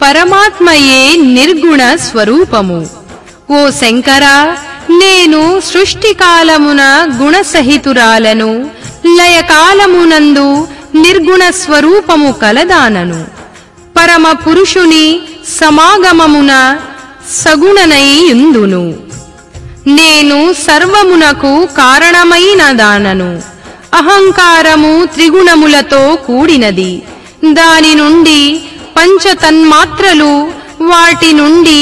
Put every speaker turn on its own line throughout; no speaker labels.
పరమాత్మయే నిర్గుణ స్వరూపము ఓ శంకరా నేను సృష్టి కాలమున గుణసహితురాలను లయకాలమునందు నిర్గుణ స్వరూపము కలదానను పరమ పురుషుని సమాగమమున సగుణనైయుందును నేను సర్వమునకు కారణమైన దానను అహంకారము త్రిగుణములతో కూడినది దాని నుండి పంచతన్మాత్రలు వాటి నుండి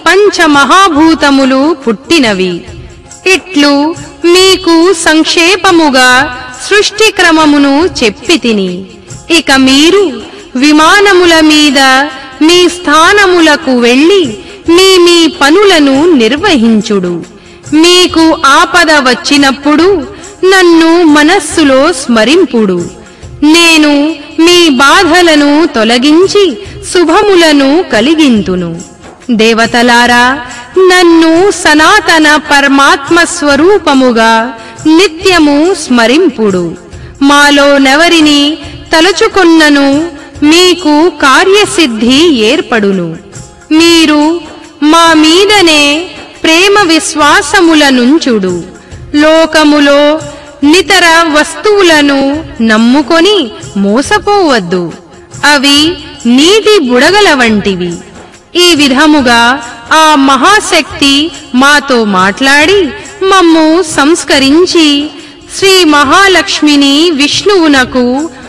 పంచమహాభూతములు పుట్టినవి ఇట్లు మీకు సంక్షేపముగా సృష్టి క్రమమును చెప్పి తిని ఇక మీరు విమానముల మీద మీ స్థానములకు వెళ్ళి మీ మీ పనులను నిర్వహించుడు మీకు ఆపద వచ్చినప్పుడు నన్ను మనస్సులో స్మరింపుడు నేను మీ బాధలను తొలగించి శుభములను కలిగింతును దేవతలారా నన్ను సనాతన పరమాత్మ స్వరూపముగా నిత్యము స్మరింపుడు మాలో నెవరిని తలుచుకున్నను మీకు కార్యసిద్ధి ఏర్పడును మీరు మా మీదనే ప్రేమ విశ్వాసములనుంచుడు లోకములో నితర వస్తువులను నమ్ముకొని మోసపోవద్దు అవి నీటి బుడగల వంటివి ఈ విధముగా ఆ మహాశక్తి మాతో మాట్లాడి మమ్ము సంస్కరించి శ్రీ మహాలక్ష్మిని విష్ణువునకు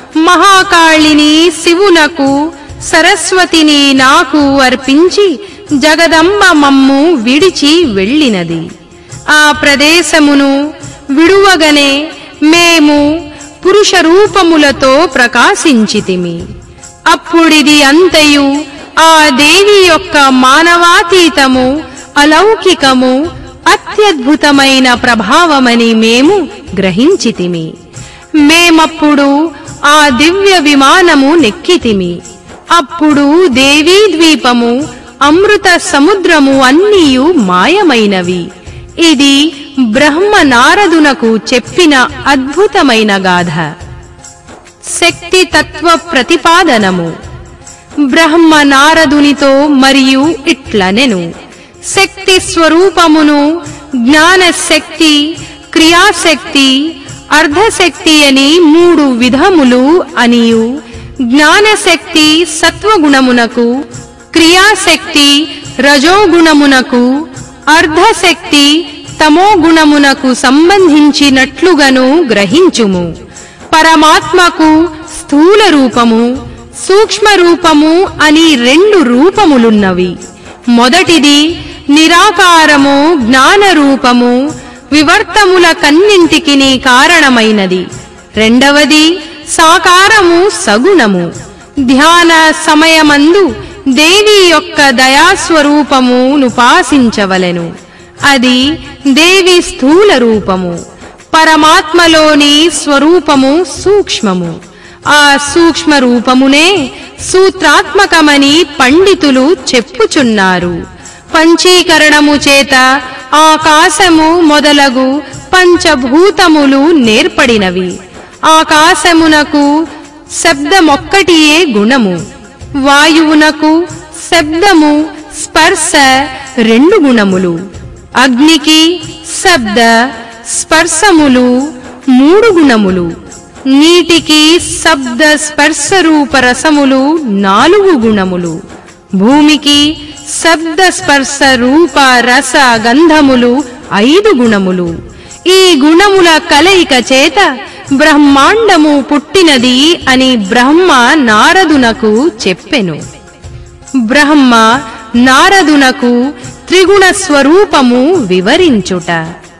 మహాకాళిని శివునకు సరస్వతిని నాకు అర్పించి జగదంబ మమ్ము విడిచి వెళ్ళినది ఆ ప్రదేశమును విడువగనే మేము పురుష రూపములతో ప్రకాశించితిమి అప్పుడిది అంతయు ఆ దేవి యొక్క మానవాతీతము అలౌకికము అత్యద్భుతమైన ప్రభావమని మేము గ్రహించితిమి మేమప్పుడు ఆ దివ్య విమానము నెక్కితిమి అప్పుడు దేవీ ద్వీపము అమృత సముద్రము అన్నీయు మాయమైనవి ఇది బ్రహ్మ నారదునకు చెప్పిన అద్భుతమైన గాథ శక్తి తత్వ ప్రతిపాదనము బ్రహ్మ నారదునితో మరియు ఇట్లనెను శక్తి స్వరూపమును జ్ఞానశక్తి క్రియాశక్తి అర్ధశక్తి అని మూడు విధములు అనియు జ్ఞానశక్తి సత్వగుణమునకు క్రియాశక్తి రజోగుణమునకు అర్ధశక్తి తమోగుణమునకు సంబంధించినట్లుగను గ్రహించుము పరమాత్మకు స్థూల రూపము సూక్ష్మ రూపము అని రెండు రూపములున్నవి మొదటిది నిరాకారము జ్ఞాన రూపము వివర్తముల కన్నింటికి కారణమైనది రెండవది సాకారము సగుణము ధ్యాన సమయమందు దేవి యొక్క దయాస్వరూపమునుపాసించవలెను అది దేవి స్థూల రూపము పరమాత్మలోని స్వరూపము సూక్ష్మము ఆ సూక్ష్మ రూపమునే సూత్రాత్మకమని పండితులు చెప్పుచున్నారు పంచీకరణము చేత ఆకాశము మొదలగు పంచభూతములు నేర్పడినవి ఆకాశమునకు శబ్దమొక్కటియే గుణము వాయువునకు శబ్దము స్పర్శ రెండు గుణములు అగ్నికి శబ్ద స్పర్శములు మూడు గుణములు నీటికి శబ్ద స్పర్శ రూప రసములు నాలుగు గుణములు భూమికి శబ్ద స్పర్శ రూప రస గంధములు ఐదు గుణములు ఈ గుణముల కలయిక చేత బ్రహ్మాండము పుట్టినది అని బ్రహ్మ నారదునకు చెప్పెను బ్రహ్మ నారదునకు త్రిగుణ స్వరూపము వివరించుట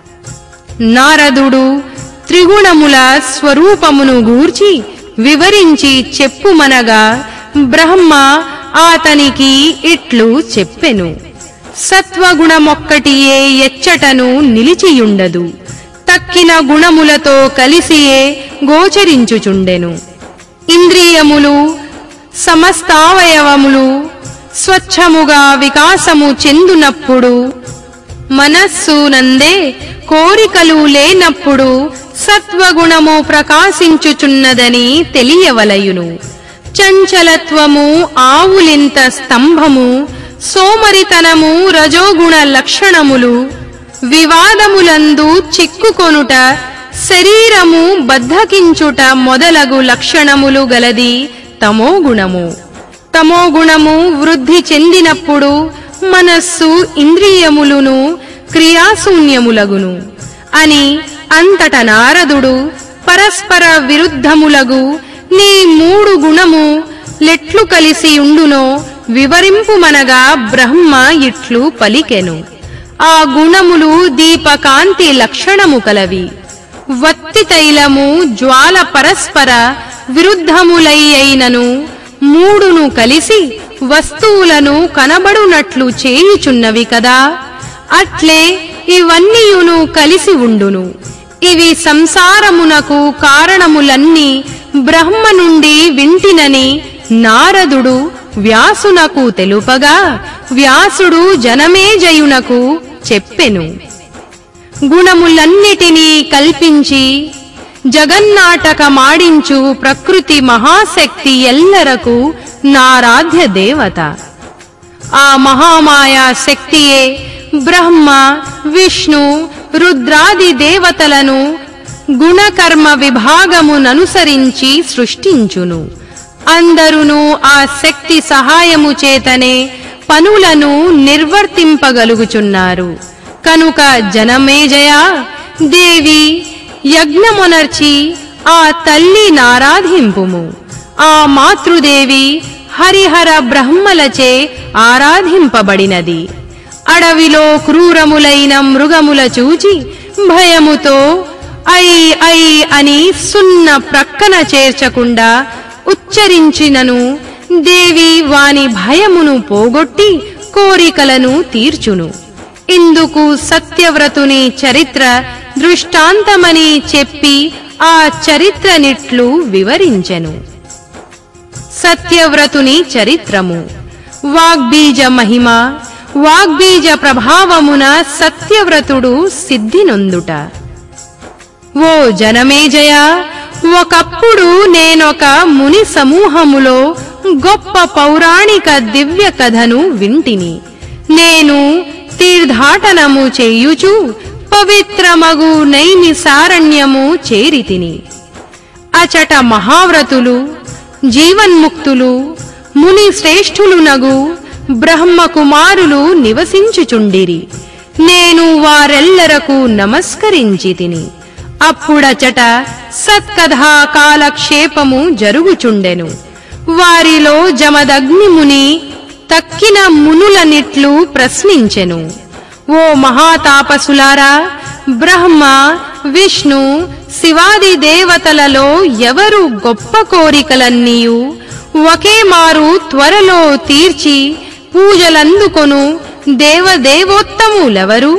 నారదుడు త్రిగుణముల స్వరూపమును గూర్చి వివరించి చెప్పుమనగా బ్రహ్మ ఆతనికి ఇట్లు చెప్పెను సత్వగుణమొక్కటియే ఎచ్చటను నిలిచియుండదు తక్కిన గుణములతో కలిసియే గోచరించుచుండెను ఇంద్రియములు సమస్తావయవములు స్వచ్ఛముగా వికాసము చెందునప్పుడు మనస్సు నందే కోరికలు లేనప్పుడు సత్వగుణము ప్రకాశించుచున్నదని తెలియవలయును చంచలత్వము ఆవులింత స్తంభము సోమరితనము రజోగుణ లక్షణములు వివాదములందు చిక్కుకొనుట శరీరము బద్ధకించుట మొదలగు లక్షణములు గలది తమోగుణము తమోగుణము వృద్ధి చెందినప్పుడు మనస్సు ఇంద్రియములును క్రియాశూన్యములగును అని అంతట నారదుడు పరస్పర విరుద్ధములగు నీ మూడు గుణము లెట్లు కలిసి ఉండునో వివరింపుమనగా బ్రహ్మ ఇట్లు పలికెను ఆ గుణములు దీపకాంతి లక్షణము కలవి వత్తి తైలము జ్వాల పరస్పర విరుద్ధములై అయినను మూడును కలిసి వస్తువులను కనబడునట్లు చేయుచున్నవి కదా అట్లే ఇవన్నీయును కలిసి ఉండును ఇవి సంసారమునకు కారణములన్నీ బ్రహ్మ నుండి వింటినని నారదుడు వ్యాసునకు తెలుపగా వ్యాసుడు జనమేజయునకు చెప్పెను గుణములన్నిటినీ కల్పించి జగన్నాటకమాడించు ప్రకృతి మహాశక్తి ఎల్లరకు నారాధ్య దేవత ఆ మహామాయా శక్తియే బ్రహ్మ విష్ణు రుద్రాది దేవతలను గుణకర్మ విభాగముననుసరించి సృష్టించును అందరును ఆ శక్తి సహాయము చేతనే పనులను నిర్వర్తింపగలుగుచున్నారు కనుక జనమేజయ దేవి యజ్ఞమునర్చి ఆ తల్లి నారాధింపుము ఆ మాతృదేవి హరిహర బ్రహ్మలచే ఆరాధింపబడినది అడవిలో క్రూరములైన మృగముల చూచి భయముతో ఐ ఐ అని సున్న ప్రక్కన చేర్చకుండా ఉచ్చరించినను దేవి వాని భయమును పోగొట్టి కోరికలను తీర్చును ఇందుకు సత్యవ్రతుని చరిత్ర దృష్టాంతమని చెప్పి ఆ చరిత్రనిట్లు వివరించెను సత్యవ్రతుని చరిత్రము వాగ్బీజ మహిమ వాగ్బీజ ప్రభావమున సత్యవ్రతుడు సిద్ధినొందుట ఓ జనమేజయ ఒకప్పుడు నేనొక ముని సమూహములో గొప్ప పౌరాణిక దివ్య కథను వింటిని నేను తీర్థాటనము చేయుచు పవిత్రమగు నైమిసారణ్యము చేరితిని అచట మహావ్రతులు జీవన్ముక్తులు ముని శ్రేష్ఠులునగు బ్రహ్మకుమారులు నివసించుచుండిరి నేను వారెల్లరకు నమస్కరించి తిని అప్పుడచట సత్కథా కాలక్షేపము జరుగుచుండెను వారిలో జమదగ్నిముని తక్కిన మునులనిట్లు ప్రశ్నించెను ఓ మహాతాపసులారా బ్రహ్మ విష్ణు శివాది దేవతలలో ఎవరు గొప్ప కోరికలన్నీయు ఒకే మారు త్వరలో తీర్చి పూజలందుకొను దేవదేవోత్తములెవరు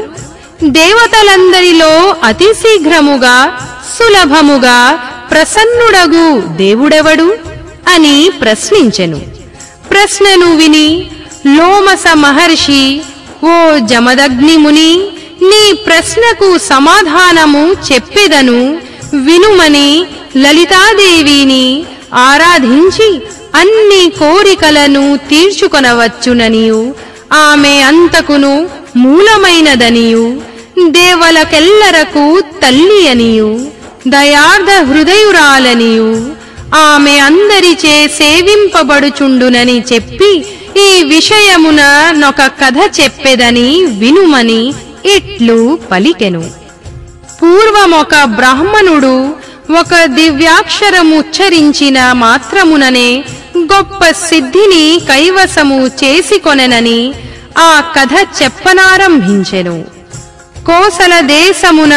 దేవతలందరిలో అతి శీఘ్రముగా సులభముగా ప్రసన్నుడగు దేవుడెవడు అని ప్రశ్నించెను ప్రశ్నను విని లోమస మహర్షి ఓ జమదగ్ని ముని నీ ప్రశ్నకు సమాధానము చెప్పెదను వినుమని లలితాదేవిని ఆరాధించి అన్ని కోరికలను తీర్చుకొనవచ్చుననియు ఆమె అంతకును మూలమైనదనియు దేవలకెల్లరకు తల్లి అనియు దయార్ధ హృదయురాలనియు ఆమె అందరిచే సేవింపబడుచుండునని చెప్పి ఈ విషయమున నొక కథ చెప్పెదని వినుమని ఇట్లు పలికెను పూర్వమొక బ్రాహ్మణుడు ఒక దివ్యాక్షరముచ్చరించిన మాత్రముననే గొప్ప సిద్ధిని కైవసము చేసుకొనెనని ఆ కథ చెప్పనారంభించెను కోసల దేశమున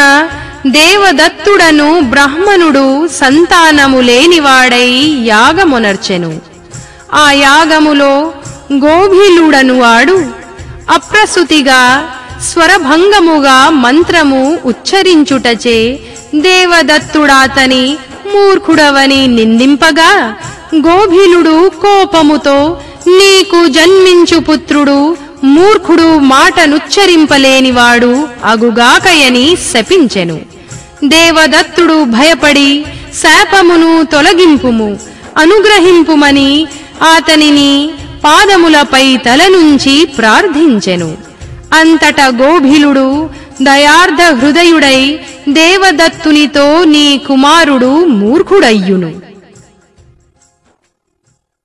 దేవదత్తుడను బ్రాహ్మణుడు సంతానము లేనివాడై యాగమునర్చెను ఆ యాగములో గోభిలుడను వాడు అప్రసుతిగా స్వరభంగముగా మంత్రము ఉచ్చరించుటచే దేవదత్తుడాతని మూర్ఖుడవని నిందింపగా గోభిలుడు కోపముతో నీకు జన్మించు పుత్రుడు మూర్ఖుడు మాటనుచ్చరింపలేనివాడు అగుగాకయని శపించెను దేవదత్తుడు భయపడి శాపమును తొలగింపుము అనుగ్రహింపుమని అతనిని పాదములపై తల నుంచి ప్రార్థించెను అంతట గోభిలుడు దయార్ధ హృదయుడై దేవదత్తునితో నీ కుమారుడు మూర్ఖుడయ్యును